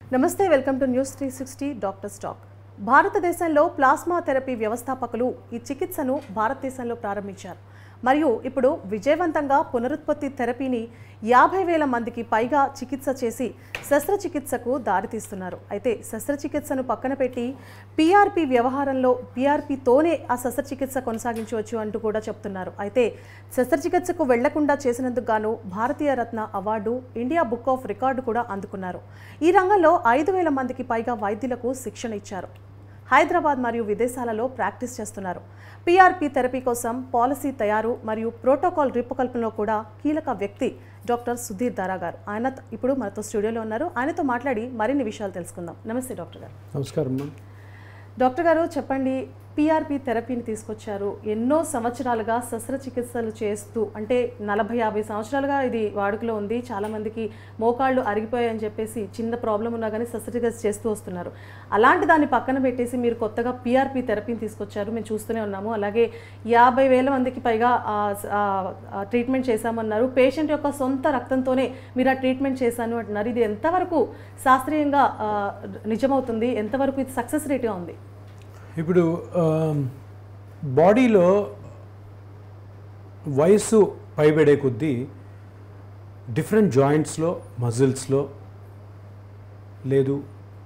నమస్తే welcome to news three sixty doctor స్టాక్ భారతదేశంలో ప్లాస్మా థెరపీ వ్యవస్థాపకులు ఈ చికిత్సను భారతదేశంలో ప్రారంభించారు మరియు ఇప్పుడు విజయవంతంగా పునరుత్పత్తి థెరపీని యాభై వేల మందికి పైగా చికిత్స చేసి శస్త్రచికిత్సకు దారితీస్తున్నారు అయితే శస్త్రచికిత్సను పక్కన పెట్టి పీఆర్పీ వ్యవహారంలో పీఆర్పీతోనే ఆ శస్త్రచికిత్స కొనసాగించవచ్చు అంటూ కూడా చెప్తున్నారు అయితే శస్త్రచికిత్సకు వెళ్లకుండా చేసినందుకు గాను Bharatiya Ratna award India book of record కూడా అందుకున్నారు ఈ రంగంలో ఐదు వేల మందికి పైగా వైద్యులకు శిక్షణ ఇచ్చారు హైదరాబాద్ మరియు విదేశాలలో ప్రాక్టీస్ చేస్తున్నారు పీఆర్పీ థెరపీ కోసం పాలసీ తయారు మరియు ప్రోటోకాల్ రూపకల్పనలో కూడా కీలక వ్యక్తి డాక్టర్ సుధీర్ దారా గారు ఆయన త- ఇప్పుడు మనతో స్టూడియోలో ఉన్నారు ఆయనతో మాట్లాడి మరిన్ని విషయాలు తెలుసుకుందాం నమస్తే డాక్టర్ గారు నమస్కారం అమ్మా డాక్టర్ గారు చెప్పండి పీఆర్పీ థెరపీని తీసుకొచ్చారు ఎన్నో సంవత్సరాలుగా శస్త్రచికిత్సలు చేస్తూ అంటే నలభై యాభై సంవత్సరాలుగా ఇది వాడుకలో ఉంది చాలామందికి మోకాళ్ళు అరిగిపోయాయని చెప్పేసి చిన్న ప్రాబ్లం ఉన్నా కానీ శస్త్రచికిత్స చేస్తూ వస్తున్నారు అలాంటి దాన్ని పక్కన పెట్టేసి మీరు కొత్తగా పీఆర్పీ థెరపీని తీసుకొచ్చారు మేము చూస్తూనే ఉన్నాము అలాగే యాభై వేల మందికి పైగా ఆ, ఆ, ఆ, ట్రీట్మెంట్ చేశామన్నారు పేషెంట్ యొక్క సొంత రక్తంతోనే మీరు ఆ ట్రీట్మెంట్ చేశాను అంటున్నారు ఇది ఎంతవరకు శాస్త్రీయంగా ఆ, నిజమవుతుంది ఎంతవరకు ఇది సక్సెస్ రేట్గా ఉంది ఇప్పుడు బాడీలో వయసు పైబడే కొద్దీ డిఫరెంట్ జాయింట్స్లో మజిల్స్లో లేదు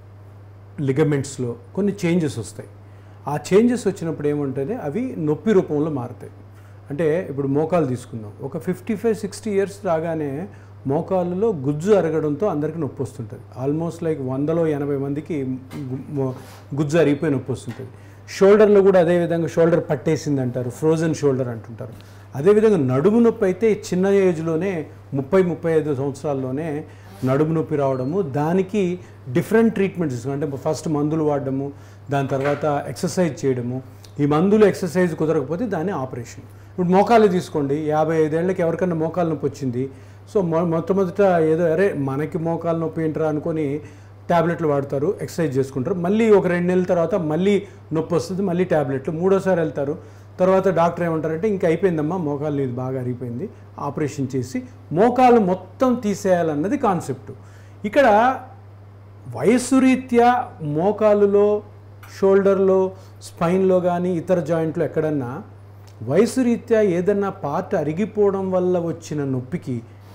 లిగమెంట్స్లో కొన్ని చేంజెస్ వస్తాయి ఆ చేంజెస్ వచ్చినప్పుడు ఏముంటుంది అవి నొప్పి రూపంలో మారుతాయి అంటే ఇప్పుడు మోకాలు తీసుకుందాం ఒక ఫిఫ్టీ ఫైవ్ సిక్స్టీ ఇయర్స్ రాగానే మోకాళ్ళలో గుజ్జు అరగడంతో అందరికీ నొప్పి వస్తుంటుంది ఆల్మోస్ట్ లైక్ వందలో ఎనభై మందికి గు- మో- గుజ్జు అరిగిపోయి నొప్పి వస్తుంటుంది షోల్డర్లో కూడా అదే విధంగా షోల్డర్ పట్టేసింది అంటారు ఫ్రోజన్ షోల్డర్ అంటుంటారు అదేవిధంగా నడుము నొప్పి అయితే చిన్న ఏజ్లోనే ముప్పై ముప్పై ఐదు సంవత్సరాల్లోనే నడుము నొప్పి రావడము దానికి డిఫరెంట్ ట్రీట్మెంట్స్ అంటే ఫస్ట్ మందులు వాడడము దాని తర్వాత ఎక్సర్సైజ్ చేయడము ఈ మందులు ఎక్సర్సైజ్ కుదరకపోతే దాన్ని ఆపరేషన్ ఇప్పుడు మోకాలు తీసుకోండి యాభై ఐదేళ్ళకి ఎవరికైనా మోకాలు నొప్పి వచ్చింది సో మొ మొట్టమొదట ఏదో అరే మనకి మోకాలు నొప్పి ఏంట్రా అనుకొని ట్యాబ్లెట్లు వాడతారు ఎక్సర్సైజ్ చేసుకుంటారు మళ్ళీ ఒక రెండు నెలల తర్వాత మళ్ళీ నొప్పి వస్తుంది మళ్ళీ ట్యాబ్లెట్లు మూడోసారి వెళ్తారు తర్వాత డాక్టర్ ఏమంటారంటే ఇంకా అయిపోయిందమ్మా మోకాలు ఇది బాగా అరిగిపోయింది ఆపరేషన్ చేసి మోకాలు మొత్తం తీసేయాలన్నది కాన్సెప్ట్ ఇక్కడ వయస్సు రీత్యా మోకాలులో షోల్డర్లో స్పైన్లో కానీ ఇతర జాయింట్లో ఎక్కడన్నా వయసు రీత్యా ఏదన్నా పార్ట్ అరిగిపోవడం వల్ల వచ్చిన నొప్పికి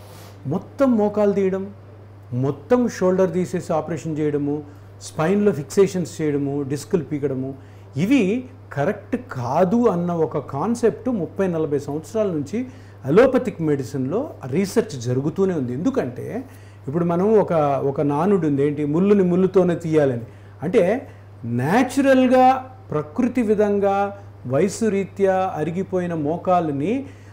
మొత్తం మోకాలు తీయడం మొత్తం షోల్డర్ తీసేసి ఆపరేషన్ చేయడము స్పైన్లో ఫిక్సేషన్స్ చేయడము డిస్కులు పీకడము ఇవి కరెక్ట్ కాదు అన్న ఒక కాన్సెప్ట్ ముప్పై నలభై సంవత్సరాల నుంచి అలోపతిక్ మెడిసిన్లో రీసెర్చ్ జరుగుతూనే ఉంది ఎందుకంటే ఇప్పుడు మనం ఒక ఒక నానుడు ఉంది ఏంటి ముళ్ళుని ముళ్ళుతోనే తీయాలని అంటే న్యాచురల్గా ప్రకృతి విధంగా వయసు రీత్యా అరిగిపోయిన మోకాలని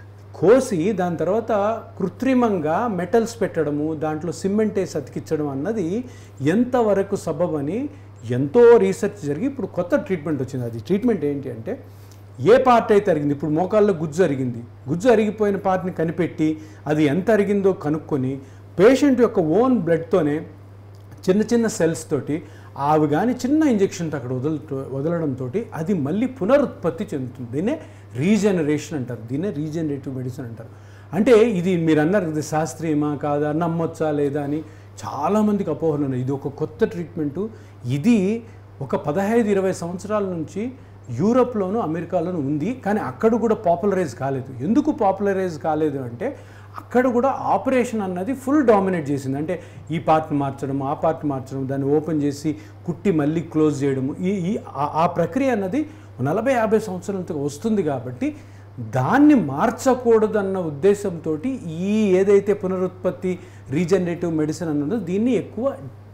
కోసి దాని తర్వాత కృత్రిమంగా మెటల్స్ పెట్టడము దాంట్లో సిమెంట్ వేసి అతికించడం అన్నది ఎంతవరకు సబబని ఎంతో రీసెర్చ్ జరిగి ఇప్పుడు కొత్త ట్రీట్మెంట్ వచ్చింది అది ట్రీట్మెంట్ ఏంటి అంటే ఏ పార్ట్ అయితే అరిగింది ఇప్పుడు మోకాల్లో గుజ్జు అరిగింది గుజ్జు అరిగిపోయిన పార్ట్ని కనిపెట్టి అది ఎంత అరిగిందో కనుక్కొని పేషెంట్ యొక్క ఓన్ బ్లడ్తోనే చిన్న చిన్న సెల్స్ తోటి అవి కానీ చిన్న ఇంజెక్షన్తో అక్కడ వదల వదలడంతో అది మళ్ళీ పునరుత్పత్తి చెందుతుంది దీన్నే రీజనరేషన్ అంటారు దీన్నే రీజనరేటివ్ మెడిసిన్ అంటారు అంటే ఇది మీరు అన్నారు ఇది శాస్త్రీయమా కాదా నమ్మొచ్చా లేదా అని చాలామందికి అపోహలు ఉన్నాయి ఇది ఒక కొత్త ట్రీట్మెంటు ఇది ఒక పదహైదు ఇరవై సంవత్సరాల నుంచి యూరోప్లోను అమెరికాలోను ఉంది కానీ అక్కడ కూడా పాపులరైజ్ కాలేదు ఎందుకు పాపులరైజ్ కాలేదు అంటే అక్కడ కూడా ఆపరేషన్ అన్నది ఫుల్ డామినేట్ చేసింది అంటే ఈ పార్ట్ మార్చడం ఆ పార్ట్ మార్చడం దాన్ని ఓపెన్ చేసి కుట్టి మళ్ళీ క్లోజ్ చేయడము ఈ ఈ ఆ- ఆ ప్రక్రియ అన్నది నలభై యాభై సంవత్సరాలతో వస్తుంది కాబట్టి దాన్ని మార్చకూడదన్న ఉద్దేశంతో ఈ ఏదైతే పునరుత్పత్తి రీజనరేటివ్ మెడిసిన్ అన్నదో దీన్ని ఎక్కువ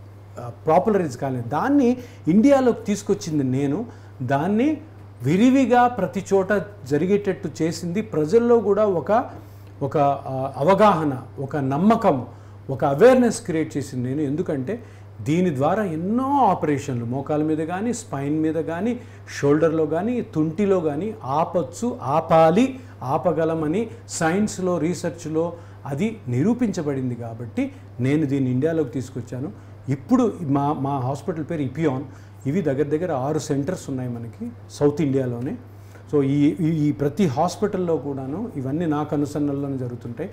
పాపులరైజ్ కాలేదు దాన్ని ఇండియాలోకి తీసుకొచ్చింది నేను దాన్ని విరివిగా ప్రతి చోట జరిగేటట్టు చేసింది ప్రజల్లో కూడా ఒక ఒక ఆ, అవగాహన ఒక నమ్మకం ఒక అవేర్నెస్ క్రియేట్ చేసింది నేను ఎందుకంటే దీని ద్వారా ఎన్నో ఆపరేషన్లు మోకాల మీద కానీ స్పైన్ మీద కానీ షోల్డర్లో కానీ తుంటిలో కానీ ఆపచ్చు ఆపాలి ఆపగలమని సైన్స్లో రీసెర్చ్లో అది నిరూపించబడింది కాబట్టి నేను దీన్ని ఇండియాలోకి తీసుకొచ్చాను ఇప్పుడు మా మా హాస్పిటల్ పేరు ఇపియాన్ ఇవి దగ్గర దగ్గర ఆరు సెంటర్స్ ఉన్నాయి మనకి సౌత్ ఇండియాలోనే సో ఈ ఈ- ఈ ప్రతి హాస్పిటల్లో కూడాను ఇవన్నీ నాకు అనుసరణలోనే జరుగుతుంటాయి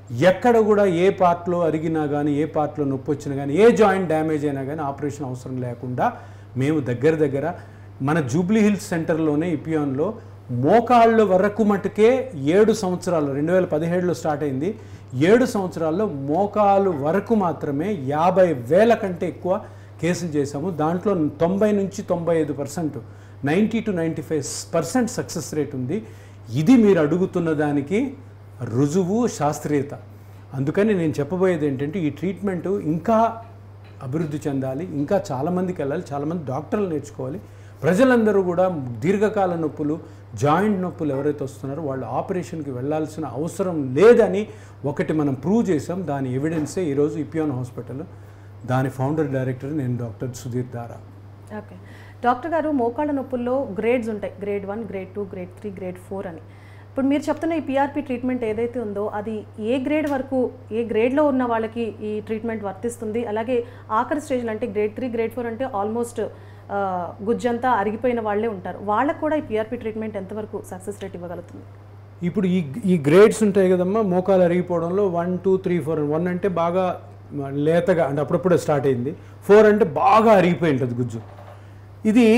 ఎక్కడ కూడా ఏ పార్ట్లో అరిగినా కానీ ఏ పార్ట్లో నొప్పి వచ్చినా కానీ ఏ జాయింట్ డ్యామేజ్ అయినా కానీ ఆపరేషన్ అవసరం లేకుండా మేము దగ్గర దగ్గర మన జూబ్లీ హిల్స్ సెంటర్లోనే ఇపియాన్లో మోకాళ్ళ వరకు మటుకే ఏడు సంవత్సరాలు రెండు వేల పదిహేడులో స్టార్ట్ అయింది ఏడు సంవత్సరాల్లో మోకాలు వరకు మాత్రమే యాభై వేల కంటే ఎక్కువ కేసులు చేశాము దాంట్లో తొంభై నుంచి తొంభై ఐదు percent ninety to ninety five percent success rate ఉంది ఇది మీరు అడుగుతున్న దానికి రుజువు శాస్త్రీయత అందుకని నేను చెప్పబోయేది ఏంటంటే ఈ ట్రీట్మెంట్ ఇంకా అభివృద్ధి చెందాలి ఇంకా చాలామందికి వెళ్ళాలి చాలామంది డాక్టర్లు నేర్చుకోవాలి ప్రజలందరూ కూడా దీర్ఘకాల నొప్పులు జాయింట్ నొప్పులు ఎవరైతే వస్తున్నారో వాళ్ళు ఆపరేషన్కి వెళ్ళాల్సిన అవసరం లేదని ఒకటి మనం ప్రూవ్ చేసాం దాని ఎవిడెన్సే ఈరోజు ఇపియాన్ హాస్పిటల్ దాని ఫౌండర్ డైరెక్టర్ నేను doctor Sudhir Dara okay doctor గారు మోకాళ్ళ నొప్పుల్లో గ్రేడ్స్ ఉంటాయి grade one grade two grade three grade four అని ఇప్పుడు మీరు చెప్తున్న ఈ పిఆర్పి ట్రీట్మెంట్ ఏదైతే ఉందో అది ఏ గ్రేడ్ వరకు ఏ గ్రేడ్లో ఉన్న వాళ్ళకి ఈ ట్రీట్మెంట్ వర్తిస్తుంది అలాగే ఆఖరి స్టేజ్లో అంటే గ్రేడ్ త్రీ గ్రేడ్ ఫోర్ అంటే ఆల్మోస్ట్ గుజ్జంతా అరిగిపోయిన వాళ్ళే ఉంటారు వాళ్ళకు కూడా ఈ పిఆర్పి ట్రీట్మెంట్ ఎంతవరకు సక్సెస్ రేట్ ఇవ్వగలుగుతుంది ఇప్పుడు ఈ ఈ గ్రేడ్స్ ఉంటాయి కదమ్మా మోకాలు అరిగిపోవడంలో one two three four one అంటే బాగా లేతగా అంటే అప్పుడప్పుడే స్టార్ట్ అయింది ఫోర్ అంటే బాగా అరిగిపోయి ఉంటుంది గుజ్జు ఇది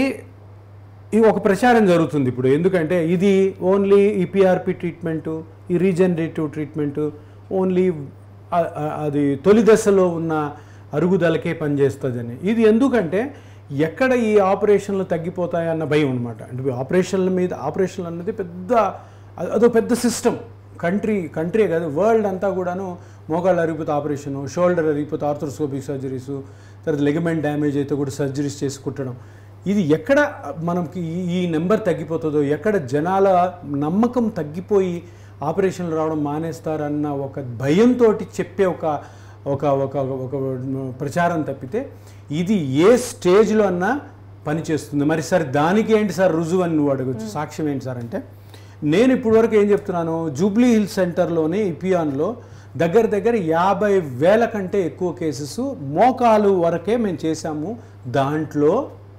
ఇది ఒక ప్రచారం జరుగుతుంది ఇప్పుడు ఎందుకంటే ఇది ఓన్లీ ఈ పిఆర్పి ట్రీట్మెంటు ఈ రీజనరేటివ్ ట్రీట్మెంటు ఓన్లీ ఆ- ఆ- అది తొలి దశలో ఉన్న అరుగుదలకే పనిచేస్తుందని ఇది ఎందుకంటే ఎక్కడ ఈ ఆపరేషన్లు తగ్గిపోతాయన్న భయం అనమాట అంటే ఆపరేషన్ల మీద ఆపరేషన్లు అన్నది పెద్ద అ- అదో పెద్ద సిస్టమ్ కంట్రీ కంట్రీ కాదు వరల్డ్ అంతా కూడాను మోకాళ్ళు అరిగిపోతే ఆపరేషను షోల్డర్ అరిగిపోతే ఆర్థరోస్కోపిక్ సర్జరీసు తర్వాత లెగమెంట్ డ్యామేజ్ అయితే కూడా సర్జరీస్ చేసి కుట్టడం ఇది ఎక్కడ మనకి ఈ- ఈ నెంబర్ తగ్గిపోతుందో ఎక్కడ జనాల నమ్మకం తగ్గిపోయి ఆపరేషన్లు రావడం మానేస్తారన్న ఒక భయంతో చెప్పే ఒక ఒక ఒక ఒక ప్రచారం తప్పితే ఇది ఏ స్టేజ్లో అన్నా పనిచేస్తుంది మరి సార్ దానికి ఏంటి సార్ రుజువు అని నువ్వు అడగచ్చు సాక్ష్యం ఏంటి సార్ అంటే నేను ఇప్పటివరకు ఏం చెప్తున్నాను జూబ్లీ హిల్ సెంటర్లోని ఇపియాన్లో దగ్గర దగ్గర యాభై వేల కంటే ఎక్కువ కేసెస్ మోకాలు వరకే మేము చేశాము దాంట్లో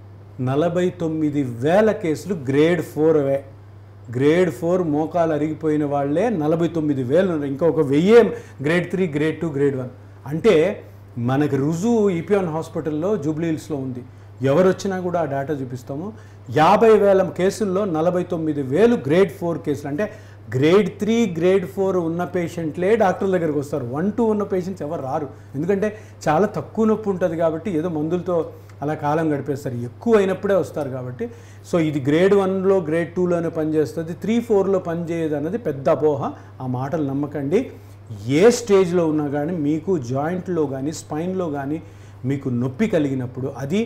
నలభై తొమ్మిది వేల కేసులు గ్రేడ్ ఫోర్ అవే గ్రేడ్ ఫోర్ మోకాలు అరిగిపోయిన వాళ్ళే నలభై తొమ్మిది వేలు ఉన్నారు. ఇంకా ఒక వెయ్యే grade three grade two grade one అంటే మనకి రుజువు ఈపిఆన్ హాస్పిటల్లో జూబ్లీ హిల్స్లో ఉంది ఎవరు వచ్చినా కూడా ఆ డేటా చూపిస్తాము యాభై వేల కేసుల్లో నలభై తొమ్మిది వేలు గ్రేడ్ ఫోర్ కేసులు అంటే గ్రేడ్ త్రీ గ్రేడ్ ఫోర్ ఉన్న పేషెంట్లే డాక్టర్ దగ్గరికి వస్తారు వన్ టూ ఉన్న పేషెంట్స్ ఎవరు రారు ఎందుకంటే చాలా తక్కువ నొప్పి ఉంటుంది కాబట్టి ఏదో మందులతో అలా కాలం గడిపేస్తారు ఎక్కువ అయినప్పుడే వస్తారు కాబట్టి సో ఇది గ్రేడ్ వన్లో గ్రేడ్ టూలోనే పనిచేస్తుంది త్రీ ఫోర్లో పనిచేయదు అన్నది పెద్ద అపోహ ఆ మాటలు నమ్మకండి ఏ స్టేజ్లో ఉన్నా కానీ మీకు జాయింట్లో కానీ స్పైన్లో కానీ మీకు నొప్పి కలిగినప్పుడు అది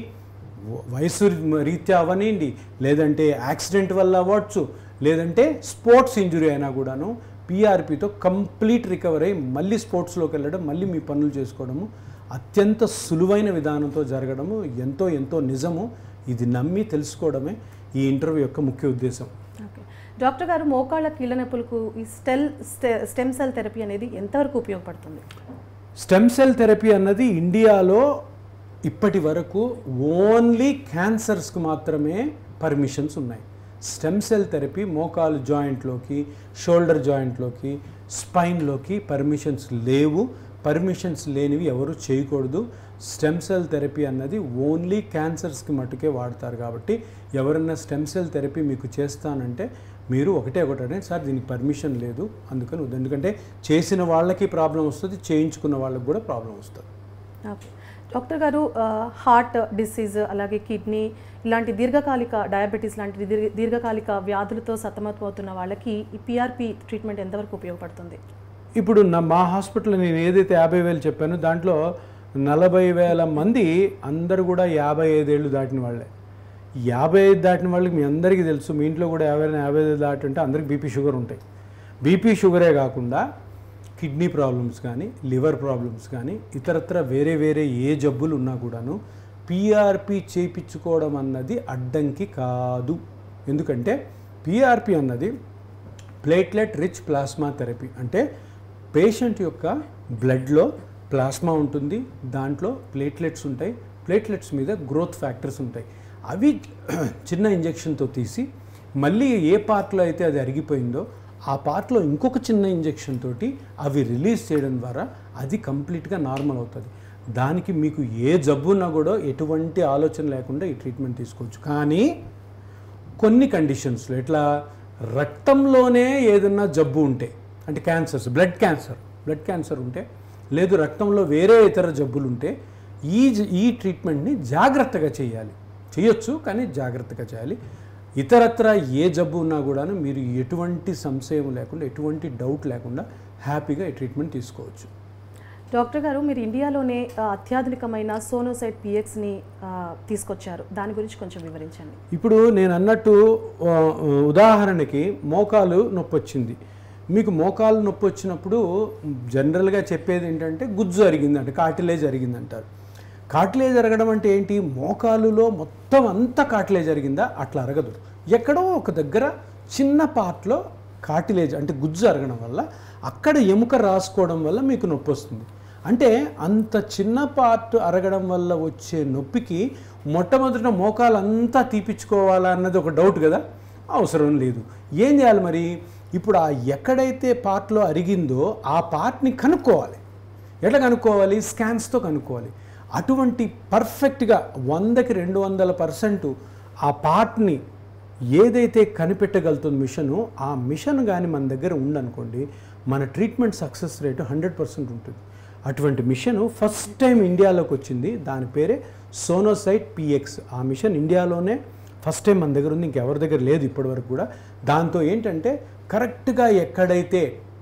వయసు రీత్యా అవనివ్వండి లేదంటే యాక్సిడెంట్ వల్ల అవ్వచ్చు లేదంటే స్పోర్ట్స్ ఇంజురీ అయినా కూడాను పీఆర్పీతో కంప్లీట్ రికవర్ అయ్యి మళ్ళీ స్పోర్ట్స్లోకి వెళ్ళడం మళ్ళీ మీ పనులు చేసుకోవడము అత్యంత సులువైన విధానంతో జరగడము ఎంతో ఎంతో నిజము ఇది నమ్మి తెలుసుకోవడమే ఈ ఇంటర్వ్యూ యొక్క ముఖ్య ఉద్దేశం ఓకే డాక్టర్ గారు మోకాళ్ళ కీళ్ళ నొప్పులకు ఈ స్టెల్ స్టెమ్ సెల్ థెరపీ అనేది ఎంతవరకు ఉపయోగపడుతుంది స్టెమ్ సెల్ థెరపీ అన్నది ఇండియాలో ఇప్పటి వరకు ఓన్లీ క్యాన్సర్స్కి మాత్రమే పర్మిషన్స్ ఉన్నాయి స్టెమ్ సెల్ థెరపీ మోకాలు జాయింట్లోకి షోల్డర్ జాయింట్లోకి స్పైన్లోకి పర్మిషన్స్ లేవు పర్మిషన్స్ లేనివి ఎవరు చేయకూడదు స్టెమ్ సెల్ థెరపీ అన్నది ఓన్లీ క్యాన్సర్స్కి మట్టుకే వాడతారు కాబట్టి ఎవరన్నా స్టెమ్ సెల్ థెరపీ మీకు చేస్తానంటే మీరు ఒకటే ఒకటి అంటే సార్ దీనికి పర్మిషన్ లేదు అందుకని వద్దు ఎందుకంటే చేసిన వాళ్ళకి ప్రాబ్లం వస్తుంది చేయించుకున్న వాళ్ళకి కూడా ప్రాబ్లం వస్తుంది ఓకే డాక్టర్ గారు ఆ, హార్ట్ డిసీజ్ అలాగే కిడ్నీ ఇలాంటి దీర్ఘకాలిక డయాబెటీస్ లాంటి దీర్ఘ దీర్ఘకాలిక వ్యాధులతో సతమతమవుతున్న వాళ్ళకి ఈ పిఆర్పి ట్రీట్మెంట్ ఎంతవరకు ఉపయోగపడుతుంది ఇప్పుడు నా మా హాస్పిటల్ నేను ఏదైతే యాభై వేలు చెప్పానో దాంట్లో నలభై వేల మంది అందరూ కూడా యాభై ఐదేళ్ళు దాటిన వాళ్ళే యాభై ఐదు దాటిన వాళ్ళకి మీ అందరికీ తెలుసు మీ ఇంట్లో కూడా యాభై యాభై ఐదు దాటి ఉంటే అందరికి బీపీ షుగర్ ఉంటాయి బీపీ షుగరే కాకుండా కిడ్నీ ప్రాబ్లమ్స్ కానీ లివర్ ప్రాబ్లమ్స్ కానీ ఇతరత్ర వేరే వేరే ఏ జబ్బులు ఉన్నా కూడాను పీఆర్పి చేయించుకోవడం అన్నది అడ్డంకి కాదు ఎందుకంటే పీఆర్పి అన్నది ప్లేట్లెట్ రిచ్ ప్లాస్మా థెరపీ అంటే పేషెంట్ యొక్క బ్లడ్లో ప్లాస్మా ఉంటుంది దాంట్లో ప్లేట్లెట్స్ ఉంటాయి ప్లేట్లెట్స్ మీద గ్రోత్ ఫ్యాక్టర్స్ ఉంటాయి అవి చిన్న ఇంజెక్షన్తో తీసి మళ్ళీ ఏ పార్ట్లో అయితే అది అరిగిపోయిందో ఆ పార్ట్లో ఇంకొక చిన్న ఇంజెక్షన్ తోటి అవి రిలీజ్ చేయడం ద్వారా అది కంప్లీట్గా నార్మల్ అవుతుంది దానికి మీకు ఏ జబ్బు ఉన్నా కూడా ఎటువంటి ఆలోచన లేకుండా ఈ ట్రీట్మెంట్ తీసుకోవచ్చు కానీ కొన్ని కండిషన్స్లో ఇట్లా రక్తంలోనే ఏదన్నా జబ్బు ఉంటే అంటే cancers blood cancer blood cancer ఉంటే లేదు రక్తంలో వేరే ఇతర జబ్బులు ఉంటే ఈ జ- ఈ ట్రీట్మెంట్ని జాగ్రత్తగా చేయాలి చేయొచ్చు కానీ జాగ్రత్తగా చేయాలి ఇతరత్ర ఏ జబ్బు ఉన్నా కూడాను మీరు ఎటువంటి సంశయం లేకుండా ఎటువంటి డౌట్ లేకుండా హ్యాపీగా ఈ ట్రీట్మెంట్ తీసుకోవచ్చు డాక్టర్ గారు మీరు ఇండియాలోనే ఆ, అత్యాధునికమైన సోనోసైట్ పిఎక్స్ని తీసుకొచ్చారు దాని గురించి కొంచెం వివరించండి ఇప్పుడు నేను అన్నట్టు ఆ, ఉదాహరణకి మోకాలు నొప్పి వచ్చింది మీకు మోకాలు నొప్పి వచ్చినప్పుడు జనరల్గా చెప్పేది ఏంటంటే గుజ్జు అరిగింది అంటే కాటిలేజ్ అరిగింది అంటారు కాటిలేజ్ అరగడం అంటే ఏంటి మోకాలులో మొత్తం అంతా కాటిలేజ్ అరిగిందా అట్లా అరగదు ఎక్కడో ఒక దగ్గర చిన్న పార్ట్లో కాటిలేజ్ అంటే గుజ్జు అరగడం వల్ల అక్కడ ఎముక రాసుకోవడం వల్ల మీకు నొప్పి వస్తుంది అంటే అంత చిన్న పార్ట్ అరగడం వల్ల వచ్చే నొప్పికి మొట్టమొదట మోకాలంతా తీపిచ్చుకోవాలా అన్నది ఒక డౌట్ కదా అవసరం లేదు ఏం చేయాలి మరి ఇప్పుడు ఆ ఎక్కడైతే పార్ట్లో అరిగిందో ఆ పార్ట్ని కనుక్కోవాలి ఎట్లా కనుక్కోవాలి స్కాన్స్తో కనుక్కోవాలి అటువంటి పర్ఫెక్ట్గా వందకి రెండు వందల పర్సెంట్ ఆ పార్ట్ని ఏదైతే కనిపెట్టగలుగుతుంది మిషను ఆ మిషన్ కానీ మన దగ్గర ఉందనుకోండి మన treatment success rate hundred percent ఉంటుంది అటువంటి మిషన్ ఫస్ట్ టైం ఇండియాలోకి వచ్చింది దాని పేరే సోనోసైట్ పిఎక్స్ ఆ మిషన్ ఇండియాలోనే ఫస్ట్ టైం మన దగ్గర ఉంది ఇంకెవరి దగ్గర లేదు ఇప్పటివరకు కూడా దాంతో ఏంటంటే కరెక్ట్గా ఎక్కడైతే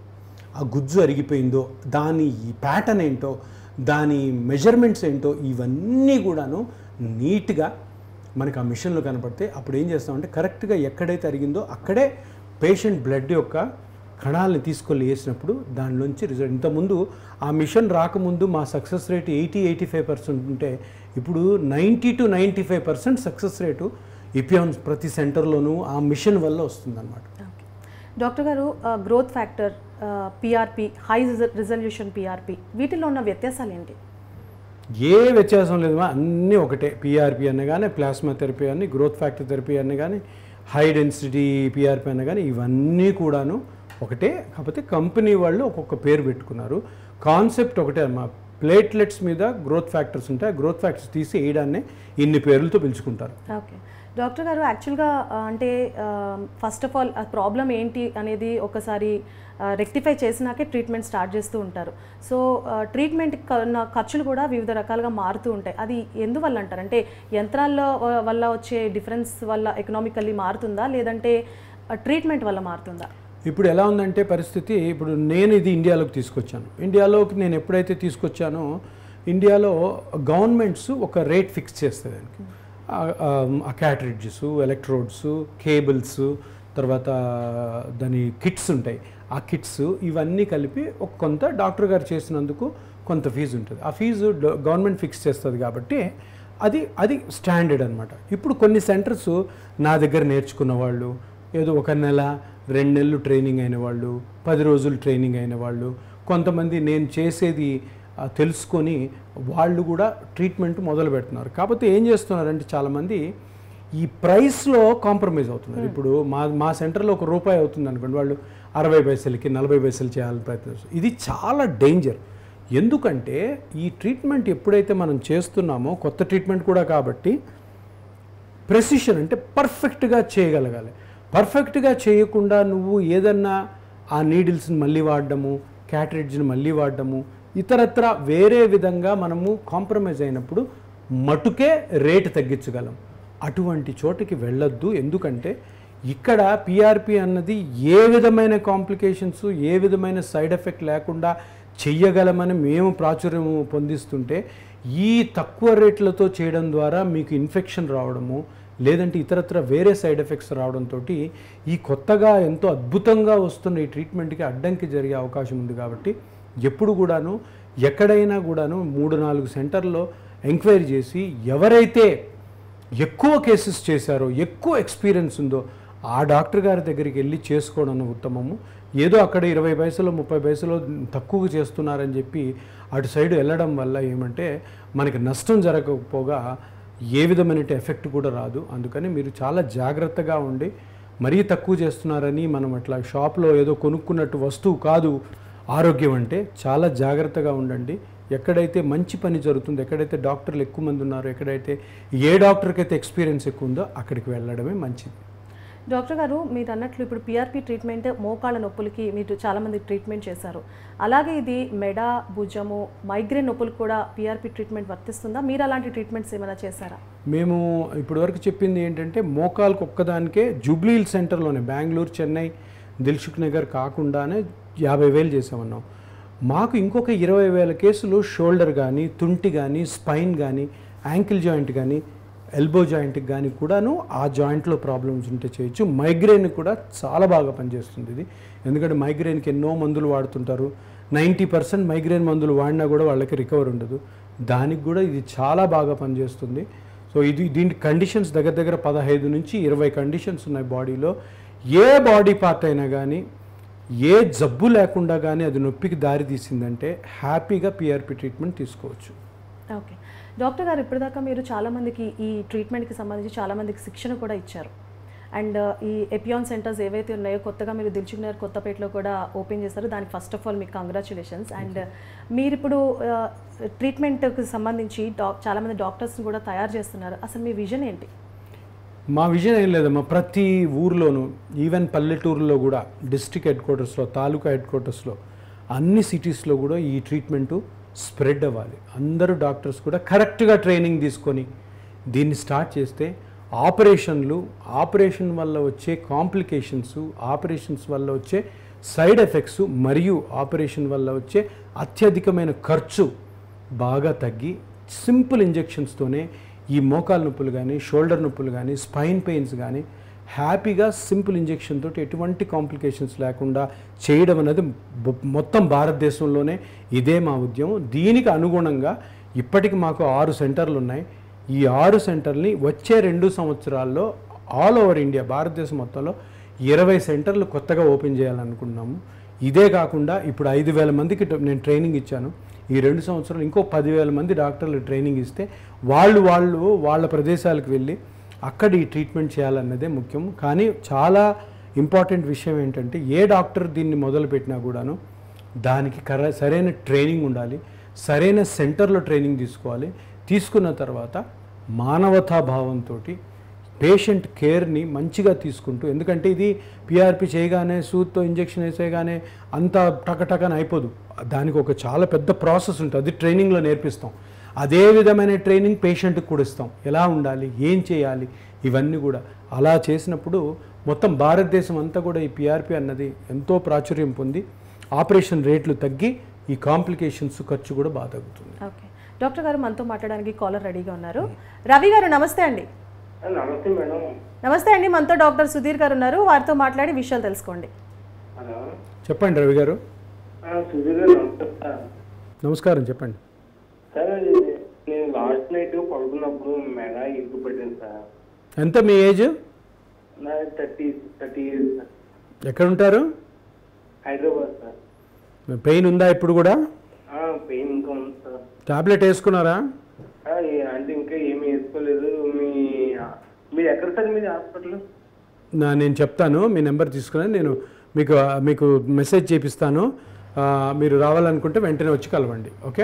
ఆ గుజ్జు అరిగిపోయిందో దాని ప్యాటర్న్ ఏంటో దాని మెజర్మెంట్స్ ఏంటో ఇవన్నీ కూడాను నీట్గా మనకి ఆ మిషన్లో కనపడితే అప్పుడు ఏం చేస్తామంటే కరెక్ట్గా ఎక్కడైతే అరిగిందో అక్కడే పేషెంట్ బ్లడ్ యొక్క కణాలని తీసుకొని వేసినప్పుడు దానిలోంచి రిజల్ట్ ఇంతకుముందు ఆ మిషన్ రాకముందు మా success rate eighty eighty five percent ఉంటే ఇప్పుడు ninety to ninety five percent success rate ఇపియాన్స్ ప్రతి సెంటర్లోనూ ఆ మిషన్ వల్ల వస్తుందన్నమాట ఓకే డాక్టర్ గారు growth factor PRP high resolution PRP వీటిలో ఉన్న వ్యత్యాసాలు ఏంటి ఏ వ్యత్యాసం లేదు మా అన్నీ ఒకటే పిఆర్పి అన్న కానీ ప్లాస్మా థెరపీ అని గ్రోత్ ఫ్యాక్టర్ థెరపీ అన్న కానీ హై డెన్సిటీ పిఆర్పి అన్న కానీ ఇవన్నీ కూడాను ఒకటే కాకపోతే కంపెనీ వాళ్ళు ఒక్కొక్క పేరు పెట్టుకున్నారు కాన్సెప్ట్ ఒకటే అమ్మా ప్లేట్లెట్స్ మీద గ్రోత్ ఫ్యాక్టర్స్ ఉంటాయి గ్రోత్ ఫ్యాక్టర్స్ తీసి వేయడాన్ని ఇన్ని పేర్లతో పిలుచుకుంటారు ఓకే డాక్టర్ గారు యాక్చువల్గా ఆ, అంటే ఫస్ట్ ఆఫ్ ఆల్ ఆ ప్రాబ్లం ఏంటి అనేది ఒకసారి రెక్టిఫై చేసినాకే ట్రీట్మెంట్ స్టార్ట్ చేస్తూ ఉంటారు సో ట్రీట్మెంట్ ఖర్చులు కూడా వివిధ రకాలుగా మారుతూ ఉంటాయి అది ఎందువల్ల అంటారు అంటే యంత్రాల్లో ఆ, వల్ల వచ్చే డిఫరెన్స్ వల్ల ఎకనామికల్లీ మారుతుందా లేదంటే ట్రీట్మెంట్ వల్ల మారుతుందా ఇప్పుడు ఎలా ఉందంటే పరిస్థితి ఇప్పుడు నేను ఇది ఇండియాలోకి తీసుకొచ్చాను ఇండియాలోకి నేను ఎప్పుడైతే తీసుకొచ్చానో ఇండియాలో గవర్నమెంట్స్ ఒక రేట్ ఫిక్స్ చేస్తుంది దానికి ఆ- ఆ- ఆ క్యాట్రిడ్జెస్ ఎలక్ట్రోడ్స్ కేబుల్స్ తర్వాత దాని కిట్స్ ఉంటాయి ఆ కిట్స్ ఇవన్నీ కలిపి ఒక కొంత డాక్టర్ గారు చేసినందుకు కొంత ఫీజు ఉంటుంది ఆ ఫీజు డ- గవర్నమెంట్ ఫిక్స్ చేస్తుంది కాబట్టి అది అది స్టాండర్డ్ అనమాట ఇప్పుడు కొన్ని సెంటర్స్ నా దగ్గర నేర్చుకున్న వాళ్ళు ఏదో ఒక నెల రెండు నెలలు ట్రైనింగ్ అయిన వాళ్ళు పది రోజులు ట్రైనింగ్ అయిన వాళ్ళు కొంతమంది నేను చేసేది ఆ, తెలుసుకొని వాళ్ళు కూడా ట్రీట్మెంట్ మొదలు పెడుతున్నారు కాకపోతే ఏం చేస్తున్నారంటే చాలామంది ఈ ప్రైస్లో కాంప్రమైజ్ అవుతున్నారు ఇప్పుడు మా మా సెంటర్లో ఒక రూపాయి అవుతుంది అనుకోండి వాళ్ళు అరవై పైసలకి నలభై పైసలు చేయాలని ప్రయత్నిస్తారు ఇది చాలా డేంజర్ ఎందుకంటే ఈ ట్రీట్మెంట్ ఎప్పుడైతే మనం చేస్తున్నామో కొత్త ట్రీట్మెంట్ కూడా కాబట్టి ప్రెసిషన్ అంటే పర్ఫెక్ట్గా చేయగలగాలి పర్ఫెక్ట్గా చేయకుండా నువ్వు ఏదన్నా ఆ నీడిల్స్ని మళ్ళీ వాడడము క్యాటరేజ్ని మళ్ళీ వాడడము ఇతరత్ర వేరే విధంగా మనము కాంప్రమైజ్ అయినప్పుడు మటుకే రేటు తగ్గించగలం అటువంటి చోటికి వెళ్ళొద్దు ఎందుకంటే ఇక్కడ పిఆర్పి అన్నది ఏ విధమైన కాంప్లికేషన్స్ ఏ విధమైన సైడ్ ఎఫెక్ట్ లేకుండా చెయ్యగలమని మేము ప్రాచుర్యం పొందిస్తుంటే ఈ తక్కువ రేట్లతో చేయడం ద్వారా మీకు ఇన్ఫెక్షన్ రావడము లేదంటే ఇతరత్ర వేరే సైడ్ ఎఫెక్ట్స్ రావడంతో ఈ కొత్తగా ఎంతో అద్భుతంగా వస్తున్న ఈ ట్రీట్మెంట్కి అడ్డంకి జరిగే అవకాశం ఉంది కాబట్టి ఎప్పుడు కూడాను ఎక్కడైనా కూడాను మూడు నాలుగు సెంటర్లో ఎంక్వైరీ చేసి ఎవరైతే ఎక్కువ కేసెస్ చేశారో ఎక్కువ ఎక్స్పీరియన్స్ ఉందో ఆ డాక్టర్ గారి దగ్గరికి వెళ్ళి చేసుకోవడం ఉత్తమము ఏదో అక్కడ ఇరవై పైసలు ముప్పై పైసలు తక్కువ చేస్తున్నారని చెప్పి అటు సైడ్ వెళ్ళడం వల్ల ఏమంటే మనకి నష్టం జరగకపోగా ఏ విధమైన ఎఫెక్ట్ కూడా రాదు అందుకని మీరు చాలా జాగ్రత్తగా ఉండి మరీ తక్కువ చేస్తున్నారని మనం అట్లా షాప్లో ఏదో కొనుక్కున్నట్టు వస్తువు కాదు ఆరోగ్యం అంటే చాలా జాగ్రత్తగా ఉండండి ఎక్కడైతే మంచి పని జరుగుతుందో ఎక్కడైతే డాక్టర్లు ఎక్కువ మంది ఉన్నారో ఎక్కడైతే ఏ డాక్టర్కి అయితే ఎక్స్పీరియన్స్ ఎక్కువ ఉందో అక్కడికి వెళ్ళడమే మంచిది డాక్టర్ గారు మీరు అన్నట్లు ఇప్పుడు పిఆర్పి ట్రీట్మెంట్ మోకాళ్ళ నొప్పులకి మీరు చాలామంది ట్రీట్మెంట్ చేశారు అలాగే ఇది మెడ భుజము మైగ్రేన్ నొప్పులకు కూడా పిఆర్పి ట్రీట్మెంట్ వర్తిస్తుందా మీరు అలాంటి ట్రీట్మెంట్స్ ఏమైనా చేశారా మేము ఇప్పటివరకు చెప్పింది ఏంటంటే మోకాల్కి ఒక్కదానికే జూబ్లీహిల్ సెంటర్లోనే బెంగళూరు చెన్నై దిల్సుఖ్ నగర్ కాకుండానే యాభై వేలు చేసామన్నాం మాకు ఇంకొక ఇరవై వేల కేసులు షోల్డర్ కానీ తుంటి కానీ స్పైన్ కానీ యాంకిల్ జాయింట్ కానీ ఎల్బో జాయింట్కి కానీ కూడాను ఆ జాయింట్లో ప్రాబ్లమ్స్ ఉంటే చేయొచ్చు మైగ్రేన్ కూడా చాలా బాగా పనిచేస్తుంది ఇది ఎందుకంటే మైగ్రేన్కి ఎన్నో మందులు వాడుతుంటారు నైంటీ పర్సెంట్ మైగ్రేన్ మందులు వాడినా కూడా వాళ్ళకి రికవర్ ఉండదు దానికి కూడా ఇది చాలా బాగా పనిచేస్తుంది సో ఇది దీని కండిషన్స్ దగ్గర దగ్గర పదహైదు నుంచి ఇరవై కండిషన్స్ ఉన్నాయి బాడీలో ఏ బాడీ పార్ట్ అయినా కానీ ఏ జబ్బు లేకుండా కానీ అది నొప్పికి దారి తీసిందంటే హ్యాపీగా పిఆర్పి ట్రీట్మెంట్ తీసుకోవచ్చు ఓకే డాక్టర్ గారు ఇప్పటిదాకా మీరు చాలామందికి ఈ ట్రీట్మెంట్కి సంబంధించి చాలామందికి శిక్షణ కూడా ఇచ్చారు అండ్ ఈ ఎపియాన్ సెంటర్స్ ఏవైతే ఉన్నాయో కొత్తగా మీరు దిల్చుకున్నారు కొత్తపేటలో కూడా ఓపెన్ చేశారు దానికి ఫస్ట్ ఆఫ్ ఆల్ మీకు కంగ్రాచులేషన్స్ అండ్ మీరు ఇప్పుడు ట్రీట్మెంట్కి సంబంధించి డాక్ చాలామంది డాక్టర్స్ని కూడా తయారు చేస్తున్నారు అసలు మీ విజన్ ఏంటి మా విజన్ ఏం లేదమ్మా ప్రతి ఊర్లోనూ ఈవెన్ పల్లెటూరులో కూడా డిస్ట్రిక్ట్ హెడ్ క్వార్టర్స్లో తాలూకా హెడ్ క్వార్టర్స్లో అన్ని సిటీస్లో కూడా ఈ ట్రీట్మెంటు స్ప్రెడ్ అవ్వాలి అందరూ డాక్టర్స్ కూడా కరెక్ట్గా ట్రైనింగ్ తీసుకొని దీన్ని స్టార్ట్ చేస్తే ఆపరేషన్లు ఆపరేషన్ వల్ల వచ్చే కాంప్లికేషన్స్ ఆపరేషన్స్ వల్ల వచ్చే సైడ్ ఎఫెక్ట్స్ మరియు ఆపరేషన్ వల్ల వచ్చే అత్యధికమైన ఖర్చు బాగా తగ్గి సింపుల్ ఇంజెక్షన్స్తోనే ఈ మోకాలు నొప్పులు కానీ షోల్డర్ నొప్పులు కానీ స్పైన్ పెయిన్స్ కానీ హ్యాపీగా సింపుల్ ఇంజెక్షన్ తోటి ఎటువంటి కాంప్లికేషన్స్ లేకుండా చేయడం అనేది బొ- మొత్తం భారతదేశంలోనే ఇదే మా ఉద్యమం దీనికి అనుగుణంగా ఇప్పటికి మాకు ఆరు సెంటర్లు ఉన్నాయి ఈ ఆరు సెంటర్ని వచ్చే రెండు సంవత్సరాల్లో ఆల్ ఓవర్ ఇండియా భారతదేశం మొత్తంలో ఇరవై సెంటర్లు కొత్తగా ఓపెన్ చేయాలనుకుంటున్నాము ఇదే కాకుండా ఇప్పుడు ఐదు వేల మందికి ట- నేను ట్రైనింగ్ ఇచ్చాను ఈ రెండు సంవత్సరాలు ఇంకో పదివేల మంది డాక్టర్లు ట్రైనింగ్ ఇస్తే వాళ్ళు వాళ్ళు వాళ్ళ ప్రదేశాలకు వెళ్ళి అక్కడ ఈ ట్రీట్మెంట్ చేయాలన్నదే ముఖ్యం కానీ చాలా ఇంపార్టెంట్ విషయం ఏంటంటే ఏ డాక్టర్ దీన్ని మొదలుపెట్టినా కూడాను దానికి కర సరైన ట్రైనింగ్ ఉండాలి సరైన సెంటర్లో ట్రైనింగ్ తీసుకోవాలి తీసుకున్న తర్వాత మానవతా భావంతో పేషెంట్ కేర్ని మంచిగా తీసుకుంటూ ఎందుకంటే ఇది పిఆర్పి చేయగానే సూత్తో ఇంజెక్షన్ వేసేగానే అంతా టకటకని అయిపోదు దానికి ఒక చాలా పెద్ద ప్రాసెస్ ఉంటుంది అది ట్రైనింగ్లో నేర్పిస్తాం అదే విధమైన ట్రైనింగ్ పేషెంట్కి కూడా ఇస్తాం ఎలా ఉండాలి ఏం చేయాలి ఇవన్నీ కూడా అలా చేసినప్పుడు మొత్తం భారతదేశం అంతా కూడా ఈ పిఆర్పి అన్నది ఎంతో ప్రాచుర్యం పొంది ఆపరేషన్ రేట్లు తగ్గి ఈ కాంప్లికేషన్స్ ఖర్చు కూడా బాగా తగ్గుతుంది ఓకే డాక్టర్ గారు మనతో మాట్లాడడానికి కాలర్ రెడీగా ఉన్నారు రవి గారు నమస్తే అండి ఆ, నమస్తే మేడం నమస్తే అండి మనతో డాక్టర్ సుధీర్ గారు ఉన్నారు వారితో మాట్లాడి విషయాలు తెలుసుకోండి హలో చెప్పండి రవి గారు ఆ, సుధీర్ గారు నమస్తే సార్ నమస్కారం చెప్పండి సార్ అది నేను లాస్ట్ నైట్ పడుకున్నప్పుడు మెడ ఇరుకు పట్టింది సార్ ఎంత మీ ఏజ్ నా థర్టీ థర్టీ ఇయర్స్ సార్ ఎక్కడ ఉంటారు హైదరాబాద్ సార్ పెయిన్ ఉందా ఇప్పుడు కూడా పెయిన్ ఇంకా ఉంది సార్ టాబ్లెట్ వేసుకున్నారా ఆ, ఏ- అంటే ఇంకా ఏమీ వేసుకోలేదు మీ మీరు ఎక్కడ సార్ మీది హాస్పిటల్ నా నేను చెప్తాను మీ నెంబర్ తీసుకుని నేను మీకు మీకు మెసేజ్ చేపిస్తాను ఆ, మీరు రావాలనుకుంటే వెంటనే వచ్చి కలవండి ఓకే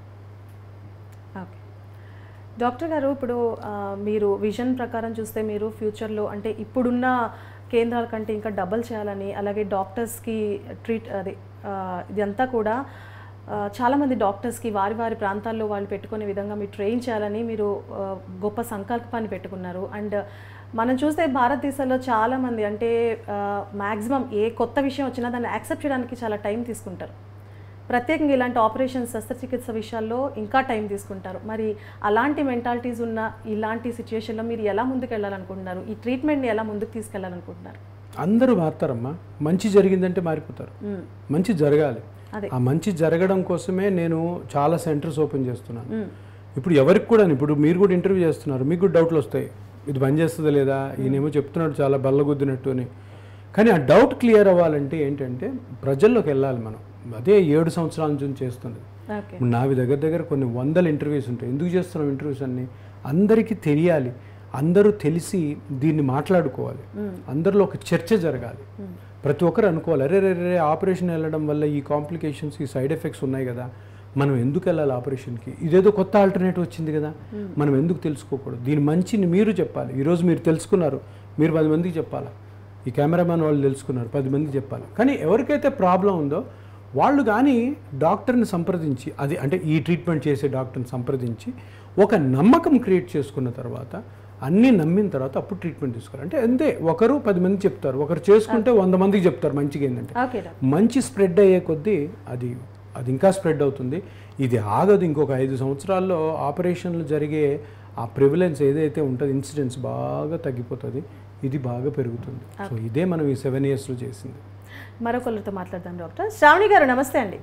ఓకే డాక్టర్ గారు ఇప్పుడు ఆ, మీరు విజన్ ప్రకారం చూస్తే మీరు ఫ్యూచర్లో అంటే ఇప్పుడున్న కేంద్రాల కంటే ఇంకా డబల్ చేయాలని అలాగే డాక్టర్స్కి ట్రీట్ అది ఆ, ఇదంతా కూడా ఆ, చాలామంది డాక్టర్స్కి వారి వారి ప్రాంతాల్లో వాళ్ళు పెట్టుకునే విధంగా మీరు ట్రైన్ చేయాలని మీరు ఆ, గొప్ప సంకల్పాన్ని పెట్టుకున్నారు అండ్ మనం చూస్తే భారతదేశంలో చాలామంది అంటే మ్యాక్సిమం ఏ కొత్త విషయం వచ్చినా దాన్ని యాక్సెప్ట్ చేయడానికి చాలా టైం తీసుకుంటారు ప్రత్యేకంగా ఇలాంటి ఆపరేషన్ శస్త్రచికిత్స విషయాల్లో ఇంకా టైం తీసుకుంటారు మరి అలాంటి మెంటాలిటీస్ ఉన్న ఇలాంటి సిచ్యువేషన్లో మీరు ఎలా ముందుకు వెళ్ళాలనుకుంటున్నారు ఈ ట్రీట్మెంట్ని ఎలా ముందుకు తీసుకెళ్ళాలనుకుంటున్నారు అందరూ మారుతారమ్మా మంచి జరిగిందంటే మారిపోతారు మ్మ్. మంచి జరగాలి అదే. ఆ మంచి జరగడం కోసమే నేను చాలా సెంటర్స్ ఓపెన్ చేస్తున్నాను మ్మ్. ఇప్పుడు ఎవరికి కూడా ఇప్పుడు మీరు కూడా ఇంటర్వ్యూ చేస్తున్నారు మీకు కూడా డౌట్లు వస్తాయి ఇది పని చేస్తుందా లేదా ఈయనేమో చెప్తున్నాడు చాలా బల్లగుద్దినట్టు అని కానీ ఆ డౌట్ క్లియర్ అవ్వాలంటే ఏంటంటే ప్రజల్లోకి వెళ్ళాలి మనం అదే ఏడు సంవత్సరాల నుంచి చేస్తుంది ఓకే ఇప్పుడు నావి దగ్గర దగ్గర కొన్ని వందల ఇంటర్వ్యూస్ ఉంటాయి ఎందుకు చేస్తున్నాం ఇంటర్వ్యూస్ అన్ని అందరికీ తెలియాలి అందరూ తెలిసి దీన్ని మాట్లాడుకోవాలి అందరిలో ఒక చర్చ జరగాలి ప్రతి ఒక్కరు అనుకోవాలి అరే రే రే ఆపరేషన్ వెళ్ళడం వల్ల ఈ కాంప్లికేషన్స్ ఈ సైడ్ ఎఫెక్ట్స్ ఉన్నాయి కదా మనం ఎందుకు వెళ్ళాలి ఆపరేషన్కి ఇదేదో కొత్త ఆల్టర్నేటివ్ వచ్చింది కదా మనం ఎందుకు తెలుసుకోకూడదు దీని మంచిని మీరు చెప్పాలి ఈరోజు మీరు తెలుసుకున్నారు మీరు పది మందికి చెప్పాలి ఈ కెమెరామ్యాన్ వాళ్ళు తెలుసుకున్నారు పది మందికి చెప్పాలి కానీ ఎవరికైతే ప్రాబ్లం ఉందో వాళ్ళు కానీ డాక్టర్ని సంప్రదించి అది అంటే ఈ ట్రీట్మెంట్ చేసే డాక్టర్ని సంప్రదించి ఒక నమ్మకం క్రియేట్ చేసుకున్న తర్వాత అన్నీ నమ్మిన తర్వాత అప్పుడు ట్రీట్మెంట్ తీసుకోవాలి అంటే అంతే ఒకరు పది మంది చెప్తారు ఒకరు చేసుకుంటే వంద మందికి చెప్తారు మంచిగా ఏంటంటే ఓకే డాక్టర్ మంచి స్ప్రెడ్ అయ్యే కొద్దీ అది అది ఇంకా స్ప్రెడ్ అవుతుంది ఇది ఆగదు ఇంకొక ఐదు సంవత్సరాల్లో ఆపరేషన్లు జరిగే ఆ ప్రివిలెన్స్ ఏదైతే ఉంటుందో ఇన్సిడెంట్స్ బాగా తగ్గిపోతుంది ఇది బాగా పెరుగుతుంది సో ఇదే మనం ఈ సెవెన్ ఇయర్స్లో చేసింది మరొకరితో మాట్లాడదాం డాక్టర్ శ్రావణి గారు నమస్తే అండి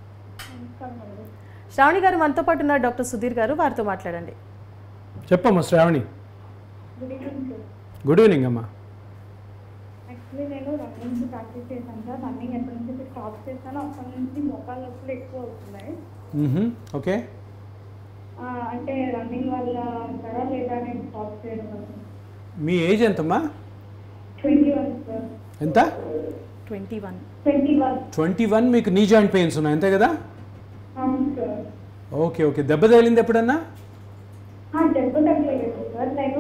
శ్రావణి గారు మనతో పాటు ఉన్నారు డాక్టర్ సుధీర్ గారు వారితో మాట్లాడండి చెప్పమ్మా Sravani good evening sir good evening అమ్మా యాక్చువల్లీ నేను రన్నింగ్ ప్రాక్టీస్ చేశాను సార్ రన్నింగ్ ఎప్పటి నుంచి స్టాప్ చేశాను అప్పటి నుంచి మోకాళ్ళ నొప్పులు ఎక్కువ అవుతున్నాయి మ్మ్హ. ఓకే ఆ, అంటే రన్నింగ్ వల్ల అంటారా లేదా నేను స్టాప్ చేయడం వల్ల మీ ఏజ్ ఎంతమ్మా ట్వంటీ వన్ సార్ ఎంత twenty one twenty one twenty one మీకు నీ జాయింట్ పెయిన్స్ ఉన్నాయి అంతే కదా అవును సార్ ఓకే ఓకే దెబ్బ తగిలింది ఎప్పుడన్నా ఆ, దెబ్బ తగ్గలేదు సార్ నేను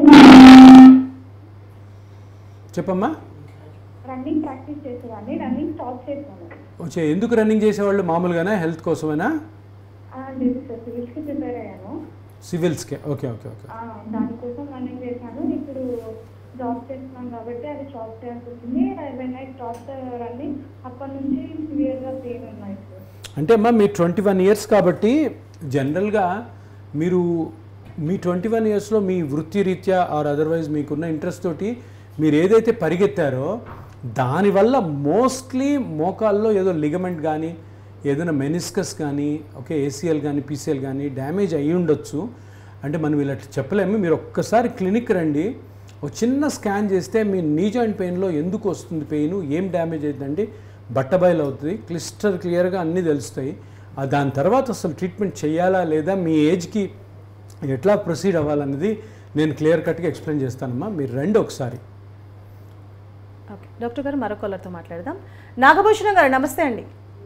చెప్పమ్మా రన్నింగ్ ప్రాక్టీస్ చేసేదాన్ని రన్నింగ్ స్టాప్ చేశాను వచ్చే ఎందుకు రన్నింగ్ చేసేవాళ్ళు మామూలుగానే హెల్త్ కోసమేనా ఆ, లేదు సార్ సివిల్స్కి ప్రిపేర్ అయ్యాను సివిల్స్కే ఓకే ఓకే ఓకే ఆ, దానికోసం రన్నింగ్ చేశాను ఇప్పుడు జాబ్ చేస్తున్నాను కాబట్టి అది స్టాప్ చేయాల్సి వచ్చింది వెన్ ఐ స్టాప్ రన్నింగ్ అప్పటి నుంచి సివియర్గా పెయిన్ ఉన్నాయి సార్ అంటే అమ్మా మీ ట్వంటీ వన్ ఇయర్స్ కాబట్టి జనరల్గా మీరు మీ ట్వంటీ వన్ ఇయర్స్లో మీ వృత్తి రీత్యా ఆర్ అదర్వైజ్ మీకున్న ఇంట్రెస్ట్ తోటి మీరు ఏదైతే పరిగెత్తారో దానివల్ల మోస్ట్లీ మోకాల్లో ఏదో లిగమెంట్ కానీ ఏదైనా మెనిస్కస్ కానీ ఓకే ఏసీఎల్ కానీ పీసీఎల్ కానీ డ్యామేజ్ అయ్యి ఉండొచ్చు అంటే మనం ఇలా చెప్పలేము మీరు ఒక్కసారి క్లినిక్ రండి ఒక చిన్న స్కాన్ చేస్తే మీ నీ జాయింట్ పెయిన్లో ఎందుకు వస్తుంది పెయిన్ ఏం డ్యామేజ్ అవుతుందండి బట్టబయలు అవుతుంది క్లిస్టర్ క్లియర్గా అన్నీ తెలుస్తాయి ఆ దాని తర్వాత అసలు ట్రీట్మెంట్ చేయాలా లేదా మీ ఏజ్కి ఎట్లా ప్రొసీడ్ అవ్వాలన్నది నేను క్లియర్ కట్గా ఎక్స్ప్లెయిన్ చేస్తానమ్మా మీరు రండి ఒకసారి ఓకే డాక్టర్ గారు మరొకరితో మాట్లాడదాం నాగభూషణం గారు నమస్తే అండి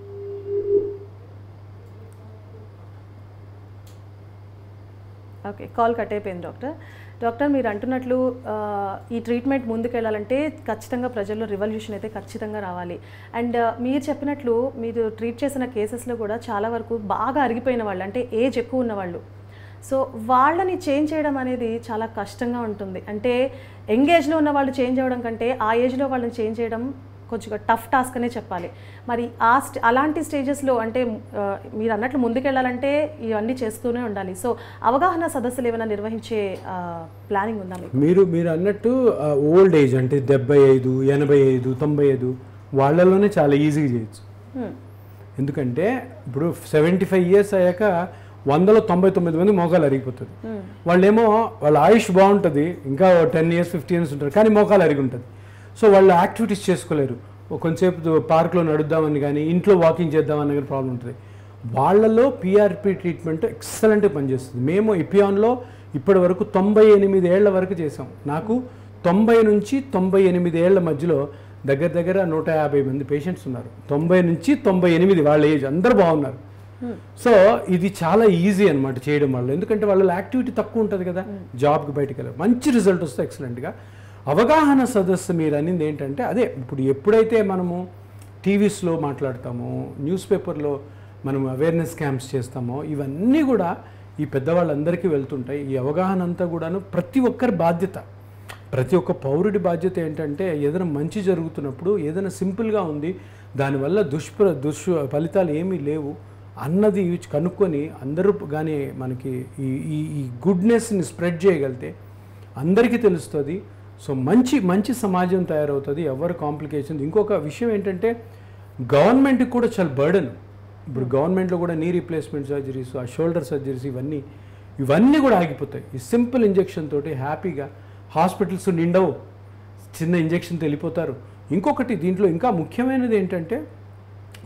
ఓకే కాల్ కట్ అయిపోయింది డాక్టర్ డాక్టర్ మీరు అంటున్నట్లు ఆ, ఈ ట్రీట్మెంట్ ముందుకెళ్ళాలంటే ఖచ్చితంగా ప్రజల్లో రివల్యూషన్ అయితే ఖచ్చితంగా రావాలి అండ్ మీరు చెప్పినట్లు మీరు ట్రీట్ చేసిన కేసెస్లో కూడా చాలా వరకు బాగా అరిగిపోయిన వాళ్ళు అంటే ఏజ్ ఎక్కువ ఉన్న వాళ్ళు సో వాళ్ళని చేంజ్ చేయడం అనేది చాలా కష్టంగా ఉంటుంది అంటే యంగ్ ఏజ్లో ఉన్న వాళ్ళు చేంజ్ అవ్వడం కంటే ఆ ఏజ్లో వాళ్ళని చేంజ్ చేయడం కొంచెం టఫ్ టాస్క్ అనే చెప్పాలి మరి ఆ స్ట్ అలాంటి స్టేజెస్లో అంటే ఆ, మీరు అన్నట్లు ముందుకెళ్ళాలంటే ఇవన్నీ చేస్తూనే ఉండాలి సో అవగాహన సదస్సులు ఏమైనా నిర్వహించే ప్లానింగ్ ఉందా మీకు మీరు మీరు అన్నట్టు ఓల్డ్ ఏజ్ అంటే డెబ్బై ఐదు ఎనభై ఐదు తొంభై ఐదు వాళ్ళలోనే చాలా ఈజీగా చేయొచ్చు Hmm. ఎందుకంటే ఇప్పుడు సెవెంటీ ఫైవ్ ఇయర్స్ అయ్యాక వందలో తొంభై తొమ్మిది మంది మోకాలు అరిగిపోతుంది వాళ్ళేమో వాళ్ళ ఆయుష్ బాగుంటుంది ఇంకా టెన్ ఇయర్స్ ఫిఫ్టీన్ ఇయర్స్ ఉంటారు కానీ మోకాలు అరిగి ఉంటుంది సో వాళ్ళు యాక్టివిటీస్ చేసుకోలేరు ఓ కొంచెంసేపు పార్క్లో నడుద్దామని కానీ ఇంట్లో వాకింగ్ చేద్దామని కానీ ప్రాబ్లం ఉంటుంది వాళ్ళలో పిఆర్పి ట్రీట్మెంట్ ఎక్సలెంట్గా పనిచేస్తుంది మేము ఇపియాన్లో ఇప్పటి వరకు తొంభై ఎనిమిది ఏళ్ల వరకు చేసాం నాకు తొంభై నుంచి తొంభై ఎనిమిది ఏళ్ల మధ్యలో దగ్గర దగ్గర నూట యాభై మంది పేషెంట్స్ ఉన్నారు తొంభై నుంచి తొంభై ఎనిమిది వాళ్ళ ఏజ్ అందరూ బాగున్నారు సో ఇది చాలా ఈజీ అన్నమాట చేయడం వల్ల ఎందుకంటే వాళ్ళ యాక్టివిటీ తక్కువ ఉంటుంది కదా జాబ్కి బయటికి వెళ్ళారు మంచి రిజల్ట్ వస్తే ఎక్సలెంట్గా అవగాహన సదస్సు మీరు అనింది ఏంటంటే అదే ఇప్పుడు ఎప్పుడైతే మనము టీవీస్లో మాట్లాడతామో న్యూస్ పేపర్లో మనం అవేర్నెస్ క్యాంప్స్ చేస్తామో ఇవన్నీ కూడా ఈ పెద్దవాళ్ళందరికీ వెళ్తుంటాయి ఈ అవగాహన అంతా కూడాను ప్రతి ఒక్కరి బాధ్యత ప్రతి ఒక్క పౌరుడి బాధ్యత ఏంటంటే ఏదైనా మంచి జరుగుతున్నప్పుడు ఏదైనా సింపుల్గా ఉంది దానివల్ల దుష్ప్ర దుష్ ఫలితాలు ఏమీ లేవు అన్నది కనుక్కొని అందరూ కానీ మనకి ఈ ఈ ఈ గుడ్నెస్ని స్ప్రెడ్ చేయగలిగితే అందరికీ తెలుస్తుంది సో మంచి మంచి సమాజం తయారవుతుంది ఎవరు కాంప్లికేషన్స్ ఇంకొక విషయం ఏంటంటే గవర్నమెంట్కి కూడా చాలా బర్డన్ ఇప్పుడు గవర్నమెంట్లో కూడా నీ రీప్లేస్మెంట్ సర్జరీస్ ఆ షోల్డర్ సర్జరీస్ ఇవన్నీ ఇవన్నీ కూడా ఆగిపోతాయి ఈ సింపుల్ ఇంజెక్షన్ తోటి హ్యాపీగా హాస్పిటల్స్ నిండవు చిన్న ఇంజెక్షన్ వెళ్ళిపోతారు ఇంకొకటి దీంట్లో ఇంకా ముఖ్యమైనది ఏంటంటే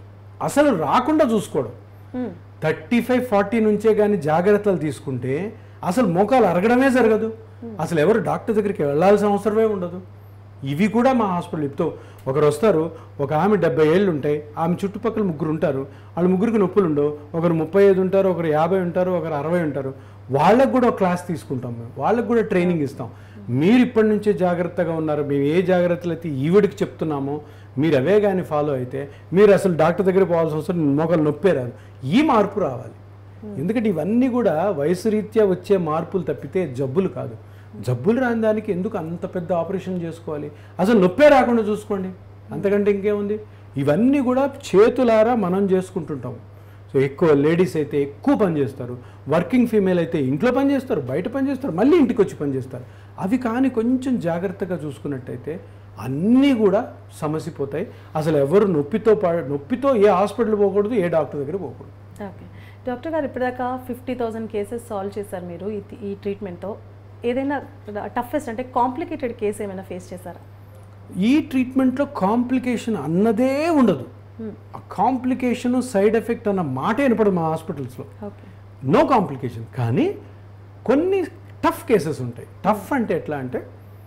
అసలు రాకుండా చూసుకోవడం థర్టీ ఫైవ్ ఫార్టీ నుంచే కానీ జాగ్రత్తలు తీసుకుంటే అసలు మోకాలు అరగడమే జరగదు అసలు ఎవరు డాక్టర్ దగ్గరికి వెళ్ళాల్సిన అవసరమే ఉండదు ఇవి కూడా మా హాస్పిటల్ ఇప్పుడు ఒకరు వస్తారు ఒక ఆమె డెబ్బై ఏళ్ళు ఉంటాయి ఆమె చుట్టుపక్కల ముగ్గురు ఉంటారు వాళ్ళు ముగ్గురికి నొప్పులు ఉండవు ఒకరు ముప్పై ఐదు ఉంటారు ఒకరు యాభై ఉంటారు ఒకరు అరవై ఉంటారు వాళ్ళకు కూడా ఒక క్లాస్ తీసుకుంటాం మేము వాళ్ళకు కూడా ట్రైనింగ్ ఇస్తాం మీరు ఇప్పటి నుంచే జాగ్రత్తగా ఉన్నారు మేము ఏ జాగ్రత్తలు అయితే ఈవిడికి చెప్తున్నామో మీరు అవే కానీ ఫాలో అయితే మీరు అసలు డాక్టర్ దగ్గర పోవాల్సిన అవసరం మోకాలు నొప్పే రాదు ఈ మార్పు రావాలి ఎందుకంటే ఇవన్నీ కూడా వయసు రీత్యా వచ్చే మార్పులు తప్పితే జబ్బులు కాదు జబ్బులు రాని దానికి ఎందుకు అంత పెద్ద ఆపరేషన్ చేసుకోవాలి అసలు నొప్పే రాకుండా చూసుకోండి అంతకంటే ఇంకేముంది ఇవన్నీ కూడా చేతులారా మనం చేసుకుంటుంటాం సో ఎక్కువ లేడీస్ అయితే ఎక్కువ పని చేస్తారు వర్కింగ్ ఫీమేల్ అయితే ఇంట్లో పని చేస్తారు బయట పని చేస్తారు మళ్ళీ ఇంటికి వచ్చి పని చేస్తారు అవి కానీ కొంచెం జాగ్రత్తగా చూసుకున్నట్టయితే అన్నీ కూడా సమసిపోతాయి అసలు ఎవరు నొప్పితో పా నొప్పితో ఏ హాస్పిటల్ పోకూడదు ఏ డాక్టర్ దగ్గర పోకూడదు ఓకే డాక్టర్ గారు ఇప్పటిదాకా ఫిఫ్టీ థౌసండ్ కేసెస్ సాల్వ్ చేశారు మీరు ఈ ఈ ట్రీట్మెంట్తో ఏదైనా టఫెస్ట్ అంటే కాంప్లికేటెడ్ కేసు ఏమైనా ఫేస్ చేశారా ఈ ట్రీట్మెంట్లో కాంప్లికేషన్ అన్నదే ఉండదు ఆ కాంప్లికేషన్ సైడ్ ఎఫెక్ట్ అన్న మాట వినపడు మా హాస్పిటల్స్లో ఓకే నో కాంప్లికేషన్ కానీ కొన్ని టఫ్ కేసెస్ ఉంటాయి టఫ్ అంటే ఎట్లా అంటే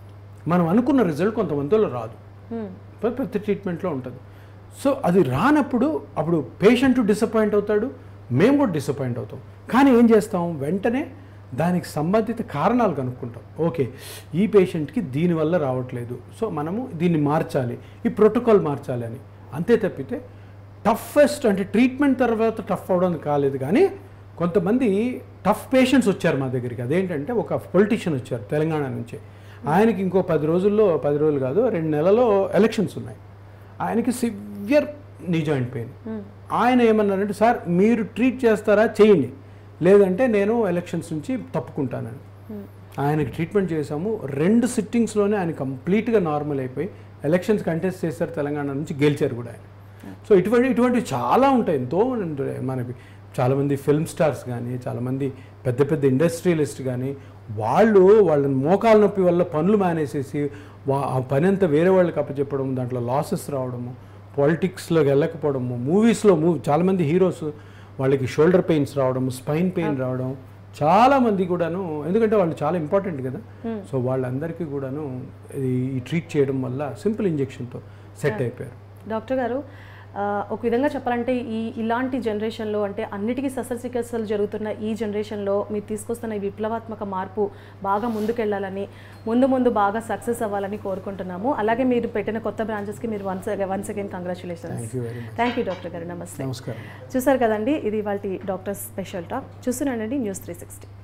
మనం అనుకున్న రిజల్ట్ కొంతమందిలో రాదు ప్ర- ప్రతి ట్రీట్మెంట్లో ఉంటుంది సో అది రానప్పుడు అప్పుడు పేషెంట్ డిసప్పాయింట్ అవుతాడు మేము కూడా డిసప్పాయింట్ అవుతాం కానీ ఏం చేస్తాం వెంటనే దానికి సంబంధిత కారణాలు కనుక్కుంటాం ఓకే ఈ పేషెంట్కి దీనివల్ల రావట్లేదు సో మనము దీన్ని మార్చాలి ఈ ప్రోటోకాల్ మార్చాలి అని అంతే తప్పితే టఫెస్ట్ అంటే ట్రీట్మెంట్ తర్వాత టఫ్ అవడం కాలేదు కానీ కొంతమంది టఫ్ పేషెంట్స్ వచ్చారు మా దగ్గరికి అదేంటంటే ఒక పొలిటీషియన్ వచ్చారు తెలంగాణ నుంచి ఆయనకి ఇంకో పది రోజుల్లో పది రోజులు కాదు రెండు నెలలో ఎలక్షన్స్ ఉన్నాయి ఆయనకి సివియర్ నీ జాయింట్ పెయిన్ ఆయన ఏమన్నారంటే సార్ మీరు ట్రీట్ చేస్తారా చేయండి లేదంటే నేను ఎలక్షన్స్ నుంచి తప్పుకుంటానని ఆయనకి ట్రీట్మెంట్ చేశాము రెండు సిట్టింగ్స్లోనే ఆయన కంప్లీట్గా నార్మల్ అయిపోయి ఎలక్షన్స్ కంటెస్ట్ చేశారు తెలంగాణ నుంచి గెలిచారు కూడా ఆయన సో ఇటువంటి ఇటువంటివి చాలా ఉంటాయి ఎంతో ఉంటాయి మనకి చాలామంది ఫిల్మ్ స్టార్స్ కానీ చాలామంది పెద్ద పెద్ద ఇండస్ట్రియలిస్ట్ కానీ వాళ్ళు వాళ్ళ మోకాల నొప్పి వల్ల పనులు మానేసేసి వా- ఆ పని అంతా వేరే వాళ్ళకి అప్పచెప్పడం దాంట్లో లాసెస్ రావడము పాలిటిక్స్లోకి వెళ్ళకపోవడము మూవీస్లో మూవీ చాలామంది హీరోస్ వాళ్ళకి షోల్డర్ పెయిన్స్ రావడము స్పైన్ పెయిన్ రావడం చాలా మంది కూడాను ఎందుకంటే వాళ్ళు చాలా ఇంపార్టెంట్ కదా సో వాళ్ళందరికీ కూడాను ఈ- ఈ ట్రీట్ చేయడం వల్ల సింపుల్ ఇంజెక్షన్తో సెట్ అయిపోయారు డాక్టర్ గారు ఆ, ఒక విధంగా చెప్పాలంటే ఈ ఇలాంటి జనరేషన్లో అంటే అన్నిటికీ శస్త్రచికిత్సలు జరుగుతున్న ఈ జనరేషన్లో మీరు తీసుకొస్తున్న ఈ విప్లవాత్మక మార్పు బాగా ముందుకెళ్ళాలని ముందు ముందు బాగా సక్సెస్ అవ్వాలని కోరుకుంటున్నాము అలాగే మీరు పెట్టిన కొత్త బ్రాంచెస్కి మీరు once once again congratulations thank you very much thank you doctor గారు నమస్తే నమస్కారం చూసారు కదండి ఇది వాళ్ళ డాక్టర్ స్పెషల్ టాక్ చూస్తున్నానండి న్యూస్ త్రీ సిక్స్టీ